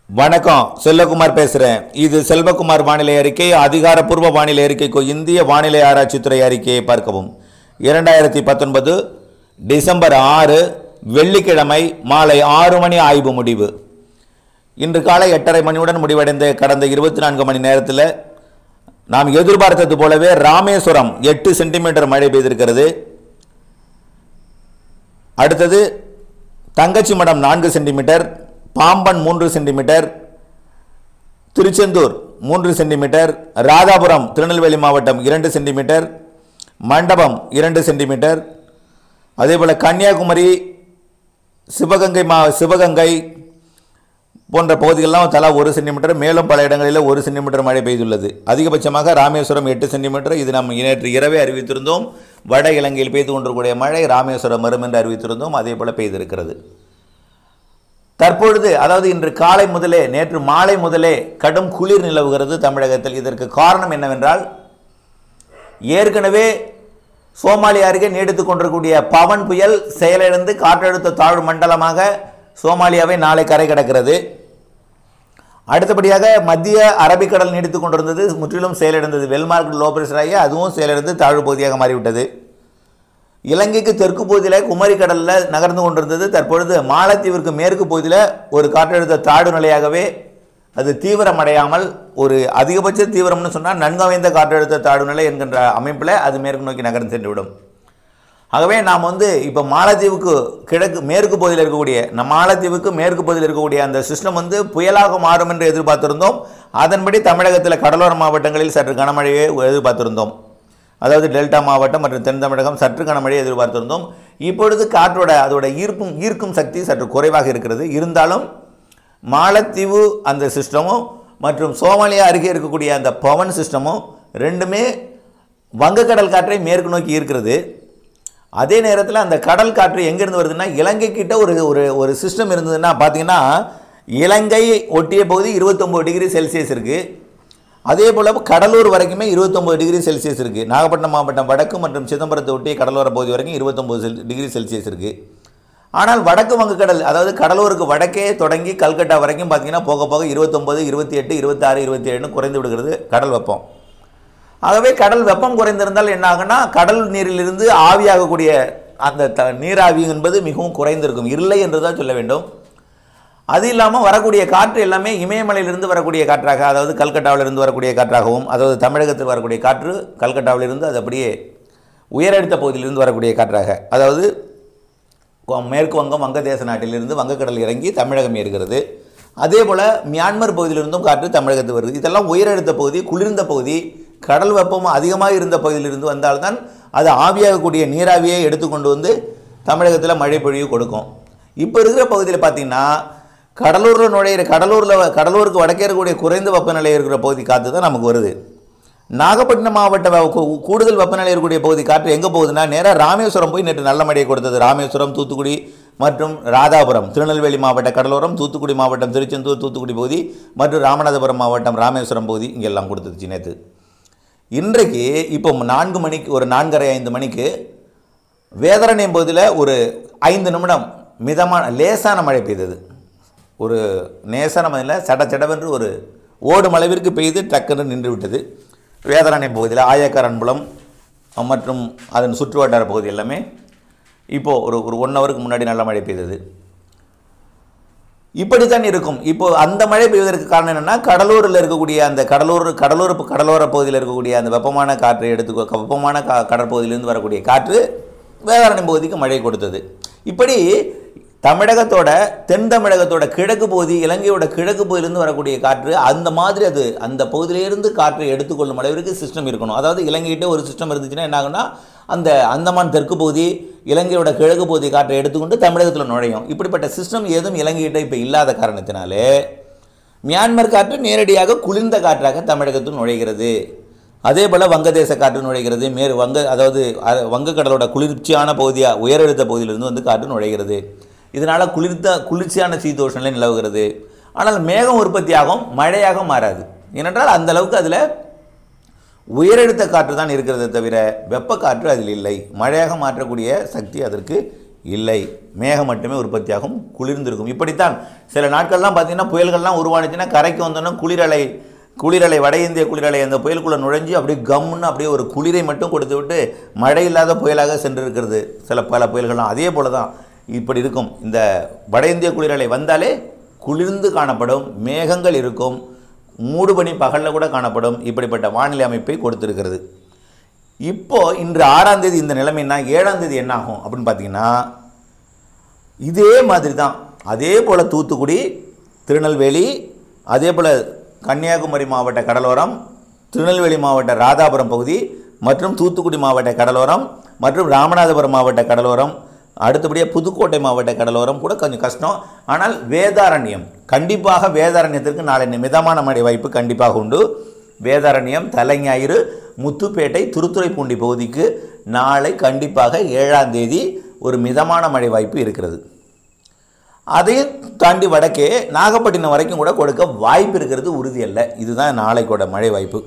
வணக்கம் செல்வகுமார் பேசுகிறேன் இது செல்வகுமார் வானிலை அறிக்கை அதிகாரப்பூர்வ வானிலை அறிக்கைக்கு இந்திய வானிலை ஆராய்ச்சித்துறை அறிக்கையை பார்க்கவும் இரண்டாயிரத்தி பத்தொன்பது டிசம்பர் ஆறு வெள்ளிக்கிழமை மாலை ஆறு மணி ஆய்வு முடிவு இன்று காலை எட்டரை மணியுடன் முடிவடைந்த கடந்த இருபத்தி நான்கு மணி நேரத்தில் நாம் எதிர்பார்த்தது போலவே ராமேஸ்வரம் எட்டு சென்டிமீட்டர் மழை பெய்திருக்கிறது அடுத்தது தங்கச்சி மடம் நான்கு சென்டிமீட்டர் பாம்பன் மூன்று சென்டிமீட்டர் திருச்செந்தூர் மூன்று சென்டிமீட்டர் ராதாபுரம் திருநெல்வேலி மாவட்டம் இரண்டு சென்டிமீட்டர் மண்டபம் இரண்டு சென்டிமீட்டர் அதேபோல் கன்னியாகுமரி சிவகங்கை மா சிவகங்கை போன்ற பகுதிகளெல்லாம் தலா ஒரு சென்டிமீட்டர் மேலும் பல இடங்களில் ஒரு சென்டிமீட்டர் மழை பெய்துள்ளது அதிகபட்சமாக ராமேஸ்வரம் எட்டு சென்டிமீட்டர் இது நாம் நேற்று இரவே அறிவித்திருந்தோம் வட இலங்கையில் பெய்து கொண்டிருக்கூடிய மழை ராமேஸ்வரம் வரும் என்று அறிவித்திருந்தோம் அதே போல பெய்திருக்கிறது தற்பொழுது அதாவது இன்று காலை முதலே நேற்று மாலை முதலே கடும் குளிர் நிலவுகிறது தமிழகத்தில் இதற்கு காரணம் என்னவென்றால் ஏற்கனவே சோமாலி அருகே நீடித்துக் கொண்டிருக்கக்கூடிய பவன் புயல் செயலிழந்து காற்றழுத்த தாழ்வு மண்டலமாக சோமாலியாவை நாளை கரை கடக்கிறது அடுத்தபடியாக மத்திய அரபிக்கடல் நீடித்துக் கொண்டிருந்தது முற்றிலும் செயலிழந்தது வெல்மார்க் லோ பிரஷர் ஆகி அதுவும் செயலிழந்து தாழ்வு பகுதியாக மாறிவிட்டது இலங்கைக்கு தெற்கு பகுதியில் குமரி கடலில் நகர்ந்து கொண்டிருந்தது தற்பொழுது மாலத்தீவிற்கு மேற்கு பகுதியில் ஒரு காற்றழுத்த தாழ்வு நிலையாகவே அது தீவிரமடையாமல் ஒரு அதிகபட்ச தீவிரம்னு சொன்னால் நன்கமைந்த காற்றழுத்த தாழ்வு நிலை என்கின்ற அமைப்பில் அது மேற்கு நோக்கி நகர்ந்து சென்றுவிடும் ஆகவே நாம் வந்து இப்போ மாலத்தீவுக்கு கிழக்கு மேற்கு பகுதியில் இருக்கக்கூடிய நம்ம மாலத்தீவுக்கு மேற்கு பகுதியில் இருக்கக்கூடிய அந்த சிஸ்டம் வந்து புயலாக மாறும் என்று எதிர்பார்த்திருந்தோம் அதன்படி தமிழகத்தில் கடலோர மாவட்டங்களில் சற்று கனமழையை எதிர்பார்த்திருந்தோம் அதாவது டெல்டா மாவட்டம் மற்றும் தென் தமிழகம் சற்று கனமழையை எதிர்பார்த்திருந்தோம் இப்பொழுது காற்றோட அதோட ஈர்க்கும் ஈர்க்கும் சக்தி சற்று குறைவாக இருக்கிறது இருந்தாலும் மாலத்தீவு அந்த சிஸ்டமும் மற்றும் சோமாலியா அருகே இருக்கக்கூடிய அந்த பவன் சிஸ்டமும் ரெண்டுமே வங்கக்கடல் காற்றை மேற்கு நோக்கி ஈர்க்கிறது அதே நேரத்தில் அந்த கடல் காற்று எங்கேருந்து வருதுன்னா இலங்கை கிட்ட ஒரு ஒரு ஒரு சிஸ்டம் இருந்ததுன்னா பார்த்தீங்கன்னா இலங்கை ஒட்டிய பகுதி இருபத்தொம்போது டிகிரி செல்சியஸ் இருக்குது அதே போல் கடலூர் வரைக்குமே இருபத்தொம்போது டிகிரி செல்சியஸ் இருக்குது நாகப்பட்டினம் மாவட்டம் வடக்கு மற்றும் சிதம்பரத்தை ஒட்டிய கடலோர பகுதி வரைக்கும் இருபத்தொம்போது செல் டிகிரி செல்சியஸ் இருக்குது ஆனால் வடக்கு வங்கக்கடல் அதாவது கடலூருக்கு வடக்கே தொடங்கி கல்கட்டா வரைக்கும் பார்த்தீங்கன்னா போக போக இருபத்தொம்போது இருபத்தி எட்டு இருபத்தாறு இருபத்தி ஏழுன்னு குறைந்து விடுகிறது கடல் வெப்பம் ஆகவே கடல் வெப்பம் குறைந்திருந்தால் என்ன ஆகும்னா கடல் நீரிலிருந்து ஆவியாகக்கூடிய அந்த த நீராவி என்பது மிகவும் குறைந்திருக்கும் இல்லை என்று தான் சொல்ல வேண்டும் அது இல்லாமல் வரக்கூடிய காற்று எல்லாமே இமயமலையிலிருந்து வரக்கூடிய காற்றாக அதாவது கல்கட்டாவிலிருந்து வரக்கூடிய காற்றாகவும் அதாவது தமிழகத்தில் வரக்கூடிய காற்று கல்கட்டாவிலிருந்து அது அப்படியே உயரழுத்த பகுதியிலிருந்து வரக்கூடிய காற்றாக அதாவது கொ- மேற்கு வங்கம் வங்கதேச நாட்டிலிருந்து வங்கக்கடல் இறங்கி தமிழகம் ஏறுகிறது அதே போல் மியான்மர் பகுதியிலிருந்தும் காற்று தமிழகத்துக்கு வருது இதெல்லாம் உயரழுத்த பகுதி குளிர்ந்த பகுதி கடல் வெப்பம் அதிகமாக இருந்த பகுதியிலிருந்து வந்தால்தான் அது ஆவியாகக்கூடிய நீராவியை எடுத்துக்கொண்டு வந்து தமிழகத்தில் மழை பொழிவு கொடுக்கும் இப்போ இருக்கிற பகுதியில் பார்த்தீங்கன்னா கடலூரில் நுழையிற கடலூரில் கடலூருக்கு வடக்கே இருக்கக்கூடிய குறைந்த வெப்பநிலை இருக்கிற பகுதி காற்று தான் நமக்கு வருது நாகப்பட்டினம் மாவட்ட வெ- கூ- கூடுதல் வெப்பநிலை இருக்கக்கூடிய பகுதி காற்று எங்கே போகுதுன்னா நேராக ராமேஸ்வரம் போய் நேற்று நல்ல மழையை கொடுத்தது ராமேஸ்வரம் தூத்துக்குடி மற்றும் ராதாபுரம் திருநெல்வேலி மாவட்ட கடலோரம் தூத்துக்குடி மாவட்டம் திருச்செந்தூர் தூத்துக்குடி பகுதி மற்றும் ராமநாதபுரம் மாவட்டம் ராமேஸ்வரம் பகுதி இங்கெல்லாம் கொடுத்துருச்சு நேற்று இன்றைக்கு இப்போ நான்கு மணிக்கு ஒரு நான்கரை ஐந்து மணிக்கு வேதரணையம் பகுதியில் ஒரு ஐந்து நிமிடம் மிதமான லேசான மழை பெய்தது ஒரு லேசான மழையில் சட சடவென்று ஒரு ஓடும் அளவிற்கு பெய்து டக்குன்னு நின்று விட்டது வேதரணையம் பகுதியில் ஆயக்காரன்புலம் மற்றும் அதன் சுற்று வட்டார பகுதி எல்லாமே இப்போது ஒரு ஒரு ஒன் ஹவருக்கு முன்னாடி நல்ல மழை பெய்தது இப்படித்தான் இருக்கும் இப்போ அந்த மழை பெய்வதற்கு காரணம் என்னன்னா கடலூரில் இருக்கக்கூடிய அந்த கடலூர் கடலூர் கடலோர பகுதியில் இருக்கக்கூடிய அந்த வெப்பமான காற்றை எடுத்து வெப்பமான கா கடற்பகுதியிலிருந்து வரக்கூடிய காற்று வேதாரண்யம் பகுதிக்கு மழை கொடுத்தது இப்படி தமிழகத்தோட தென் தமிழகத்தோட கிழக்கு பகுதி இலங்கையோட கிழக்கு பகுதியிலிருந்து வரக்கூடிய காற்று அந்த மாதிரி அது அந்த பகுதியிலிருந்து காற்றை எடுத்துக்கொள்ளும் அளவிற்கு சிஸ்டம் இருக்கணும் அதாவது இலங்கைகிட்ட ஒரு சிஸ்டம் இருந்துச்சுன்னா என்ன ஆகும்னா அந்த அந்தமான் தெற்கு பகுதி இலங்கையோட கிழக்கு பகுதி காற்றை எடுத்துக்கொண்டு தமிழகத்தில் நுழையும் இப்படிப்பட்ட சிஸ்டம் ஏதும் இலங்கைகிட்ட இப்போ இல்லாத காரணத்தினாலே மியான்மர் காற்று நேரடியாக குளிர்ந்த காற்றாக தமிழகத்தில் நுழைகிறது அதே போல் வங்கதேச காற்று நுழைகிறது மேறு வங்க அதாவது அ- வங்கக்கடலோட குளிர்ச்சியான பகுதியாக உயரழுத்த பகுதியிலிருந்து வந்து காற்று நுழைகிறது இதனால் குளிர்ந்த குளிர்ச்சியான சீதோஷ நிலை நிலவுகிறது ஆனால் மேகம் உற்பத்தியாகும் மழையாக மாறாது ஏனென்றால் அந்த அளவுக்கு அதில் உயரழுத்த காற்று தான் இருக்கிறதே தவிர வெப்ப காற்று அதில் இல்லை மழையாக மாற்றக்கூடிய சக்தி அதற்கு இல்லை மேகம் மட்டுமே உற்பத்தியாகும் குளிர்ந்திருக்கும் இப்படித்தான் சில நாட்கள்லாம் பார்த்தீங்கன்னா புயல்கள்லாம் உருவானுச்சுன்னா கரைக்கு வந்தோன்னா குளிரலை குளிரலை வட இந்திய குளிரலை அந்த புயலுக்குள்ளே நுழைஞ்சு அப்படியே கம்முன்னு அப்படியே ஒரு குளிரை மட்டும் கொடுத்து விட்டு மழை இல்லாத புயலாக சென்றிருக்கிறது சில பல புயல்கள்லாம் அதே போல தான் இப்படி இருக்கும் இந்த வட இந்திய குளிரலை வந்தாலே குளிர்ந்து காணப்படும் மேகங்கள் இருக்கும் மூடுபனி பகலில் கூட காணப்படும் இப்படிப்பட்ட வானிலை அமைப்பை கொடுத்திருக்கிறது இப்போ இன்று ஆறாம் தேதி இந்த நிலைமைன்னா ஏழாம் தேதி என்ன ஆகும் அப்படின்னு பார்த்தீங்கன்னா இதே மாதிரி தான் அதே போல் தூத்துக்குடி திருநெல்வேலி அதே போல் கன்னியாகுமரி மாவட்ட கடலோரம் திருநெல்வேலி மாவட்ட ராதாபுரம் பகுதி மற்றும் தூத்துக்குடி மாவட்ட கடலோரம் மற்றும் ராமநாதபுரம் மாவட்ட கடலோரம் அடுத்தபடியாக புதுக்கோட்டை மாவட்ட கடலோரம் கூட கொஞ்சம் கஷ்டம் ஆனால் வேதாரண்யம் கண்டிப்பாக வேதாரண்யத்திற்கு நாளை மிதமான மழை வாய்ப்பு கண்டிப்பாக உண்டு வேதாரண்யம் தலைஞாயிறு முத்துப்பேட்டை திருத்துறைப்பூண்டி பகுதிக்கு நாளை கண்டிப்பாக ஏழாம் தேதி ஒரு மிதமான மழை வாய்ப்பு இருக்கிறது அதையும் தாண்டி வடக்கே நாகப்பட்டினம் வரைக்கும் கூட கொடுக்க வாய்ப்பு இருக்கிறது உறுதியல்ல இதுதான் நாளைக்கோட மழை வாய்ப்பு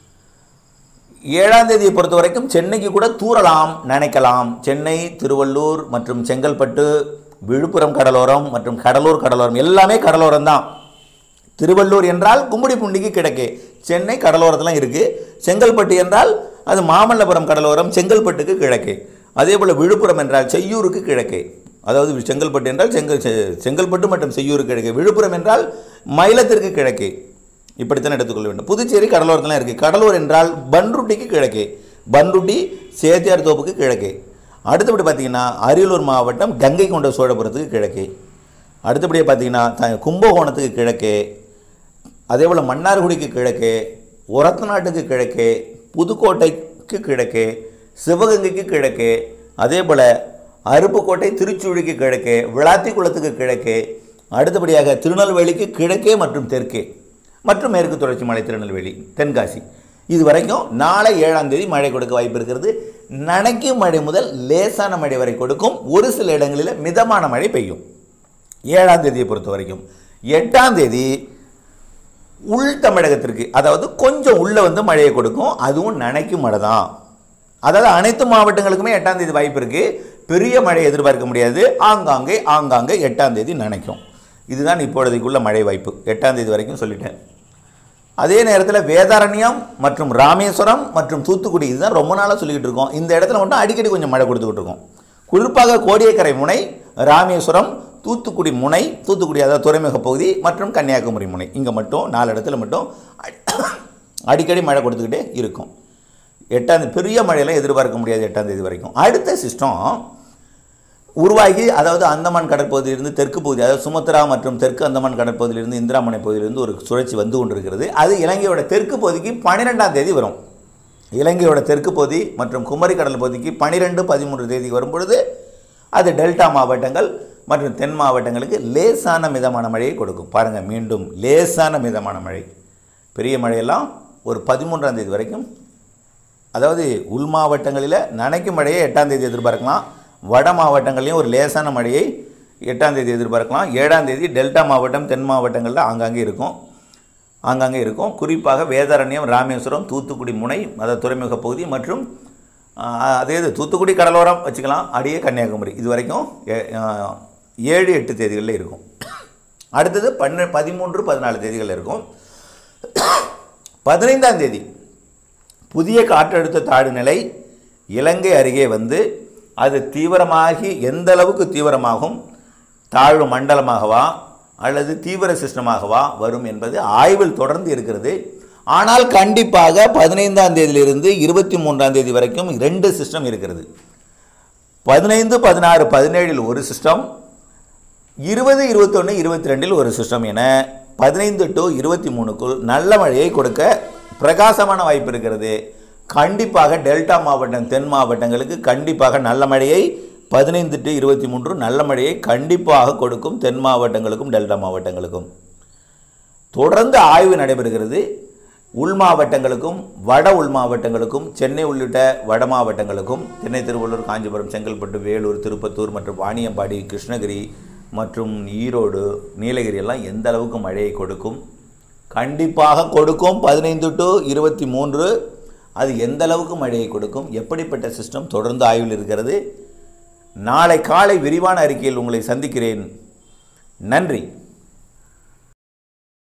ஏழாம் தேதியை பொறுத்த வரைக்கும் சென்னைக்கு கூட தூறலாம் நினைக்கலாம் சென்னை திருவள்ளூர் மற்றும் செங்கல்பட்டு விழுப்புரம் கடலோரம் மற்றும் கடலூர் கடலோரம் எல்லாமே கடலோரம் தான் திருவள்ளூர் என்றால் கும்படிப்பூண்டிக்கு கிழக்கே சென்னை கடலோரத்தில் இருக்குது செங்கல்பட்டு என்றால் அது மாமல்லபுரம் கடலோரம் செங்கல்பட்டுக்கு கிழக்கே அதே போல் விழுப்புரம் என்றால் செய்யூருக்கு கிழக்கே அதாவது செங்கல்பட்டு என்றால் செங்கல் செ- செங்கல்பட்டு மற்றும் செய்யூருக்கு கிழக்கே விழுப்புரம் என்றால் மயிலத்திற்கு கிழக்கே இப்படித்தான் எடுத்துக்கொள்ள வேண்டும் புதுச்சேரி கடலோரத்தில் இருக்குது கடலூர் என்றால் பன்ருட்டிக்கு கிழக்கே பன்ருட்டி சேத்தியார் தோப்புக்கு கிழக்கே அடுத்தபடி பார்த்தீங்கன்னா அரியலூர் மாவட்டம் கங்கை கொண்ட சோழபுரத்துக்கு கிழக்கே அடுத்தபடியாக பார்த்தீங்கன்னா த- கும்பகோணத்துக்கு கிழக்கே அதே போல் மன்னார்குடிக்கு கிழக்கே ஒரத்த நாட்டுக்கு கிழக்கே புதுக்கோட்டைக்கு கிழக்கே சிவகங்கைக்கு கிழக்கே அதே போல் அருப்புக்கோட்டை திருச்சூழிக்கு கிழக்கே விளாத்திக்குளத்துக்கு கிழக்கே அடுத்தபடியாக திருநெல்வேலிக்கு கிழக்கே மற்றும் தெற்கே மற்றும் மேற்கு தொடர்ச்சி மலை திருநெல்வேலி தென்காசி இது வரைக்கும் நாளை ஏழாம் தேதி மழை கொடுக்க வாய்ப்பு இருக்கிறது நனைக்கும் மழை முதல் லேசான மழை வரை கொடுக்கும் ஒரு சில இடங்களில் மிதமான மழை பெய்யும் ஏழாம் தேதியை பொறுத்த வரைக்கும் எட்டாம் தேதி உள் தமிழகத்திற்கு அதாவது கொஞ்சம் உள்ள வந்து மழையை கொடுக்கும் அதுவும் நனைக்கும் மழை தான் அதாவது அனைத்து மாவட்டங்களுக்குமே எட்டாம் தேதி வாய்ப்பு இருக்கு பெரிய மழை எதிர்பார்க்க முடியாது ஆங்காங்கே ஆங்காங்கே எட்டாம் தேதி நனைக்கும் இதுதான் இப்பொழுதைக்குள்ள மழை வாய்ப்பு எட்டாம் தேதி வரைக்கும் சொல்லிட்டேன் அதே நேரத்தில் வேதாரண்யம் மற்றும் ராமேஸ்வரம் மற்றும் தூத்துக்குடி இதுதான் ரொம்ப நாளாக சொல்லிக்கிட்டு இருக்கோம் இந்த இடத்துல மட்டும் அடிக்கடி கொஞ்சம் மழை கொடுத்துக்கிட்டு இருக்கோம் குறிப்பாக கோடியக்கரை முனை ராமேஸ்வரம் தூத்துக்குடி முனை தூத்துக்குடி அதாவது துறைமுக பகுதி மற்றும் கன்னியாகுமரி முனை இங்கே மட்டும் நாலு இடத்துல மட்டும் அடி- அடிக்கடி மழை கொடுத்துக்கிட்டே இருக்கும் எட்டாம் தேதி பெரிய மழையெல்லாம் எதிர்பார்க்க முடியாது எட்டாம் தேதி வரைக்கும் அடுத்த சிஸ்டம் உருவாகி அதாவது அந்தமான் கடற்பகுதியிலிருந்து தெற்கு பகுதி அதாவது சுமத்ரா மற்றும் தெற்கு அந்தமான் கடற்பகுதியிலிருந்து இந்திராமணை பகுதியிலிருந்து ஒரு சுழற்சி வந்து கொண்டிருக்கிறது அது இலங்கையோட தெற்கு பகுதிக்கு பன்னிரெண்டாம் தேதி வரும் இலங்கையோட தெற்கு பகுதி மற்றும் குமரி கடல் பகுதிக்கு பன்னிரெண்டு பதிமூன்று தேதி வரும்பொழுது அது டெல்டா மாவட்டங்கள் மற்றும் தென் மாவட்டங்களுக்கு லேசான மிதமான மழையை கொடுக்கும் பாருங்கள் மீண்டும் லேசான மிதமான மழை பெரிய மழையெல்லாம் ஒரு பதிமூன்றாம் தேதி வரைக்கும் அதாவது உள் மாவட்டங்களில் நனைக்கும் மழையை எட்டாம் தேதி எதிர்பார்க்கலாம் வட மாவட்டங்களையும் ஒரு லேசான மழையை எட்டாம் தேதி எதிர்பார்க்கலாம் ஏழாம் தேதி டெல்டா மாவட்டம் தென் மாவட்டங்களில் ஆங்காங்கே இருக்கும் ஆங்காங்கே இருக்கும் குறிப்பாக வேதாரண்யம் ராமேஸ்வரம் தூத்துக்குடி முனை அதாவது துறைமுக பகுதி மற்றும் ஆஹ், அதே இது தூத்துக்குடி கடலோரம் வச்சுக்கலாம் அடியே கன்னியாகுமரி இது வரைக்கும் ஏ- ஆஹ், ஏழு எட்டு தேதிகளில் இருக்கும் அடுத்தது பன்ன பதிமூன்று பதினாலு தேதிகள் இருக்கும் பதினைந்தாம் தேதி புதிய காற்றழுத்த தாழ்வு நிலை இலங்கை அருகே வந்து அது தீவிரமாகி எந்த அளவுக்கு தீவிரமாகும் தாழ்வு மண்டலமாகவா அல்லது தீவிர சிஸ்டமாகவா வரும் என்பது ஆய்வில் தொடர்ந்து இருக்கிறது ஆனால் கண்டிப்பாக பதினைந்தாம் தேதியிலிருந்து இருபத்தி மூன்றாம் தேதி வரைக்கும் ரெண்டு சிஸ்டம் இருக்கிறது பதினைந்து பதினாறு பதினேழில் ஒரு சிஸ்டம் இருபது இருபத்தொன்று இருபத்தி ரெண்டில் ஒரு சிஸ்டம் என பதினைந்து டு இருபத்தி மூணுக்குள் நல்ல மழையை கொடுக்க பிரகாசமான வாய்ப்பு இருக்கிறது கண்டிப்பாக டெல்டா மாவட்டம் தென் மாவட்டங்களுக்கு கண்டிப்பாக நல்ல மழையை பதினைந்து டு இருபத்தி மூன்று நல்ல மழையை கண்டிப்பாக கொடுக்கும் தென் மாவட்டங்களுக்கும் டெல்டா மாவட்டங்களுக்கும் தொடர்ந்து ஆய்வு நடைபெறுகிறது உள் மாவட்டங்களுக்கும் வட உள் மாவட்டங்களுக்கும் சென்னை உள்ளிட்ட வட மாவட்டங்களுக்கும் சென்னை திருவள்ளூர் காஞ்சிபுரம் செங்கல்பட்டு வேலூர் திருப்பத்தூர் மற்றும் வாணியம்பாடி கிருஷ்ணகிரி மற்றும் ஈரோடு நீலகிரி எல்லாம் எந்த அளவுக்கு மழையை கொடுக்கும் கண்டிப்பாக கொடுக்கும் பதினைந்து டு இருபத்தி மூன்று அது எந்த அளவுக்கு மழையை கொடுக்கும் எப்படிப்பட்ட சிஸ்டம் தொடர்ந்து ஆய்வில் இருக்கிறது நாளை காலை விரிவான அறிக்கையில் உங்களை சந்திக்கிறேன் நன்றி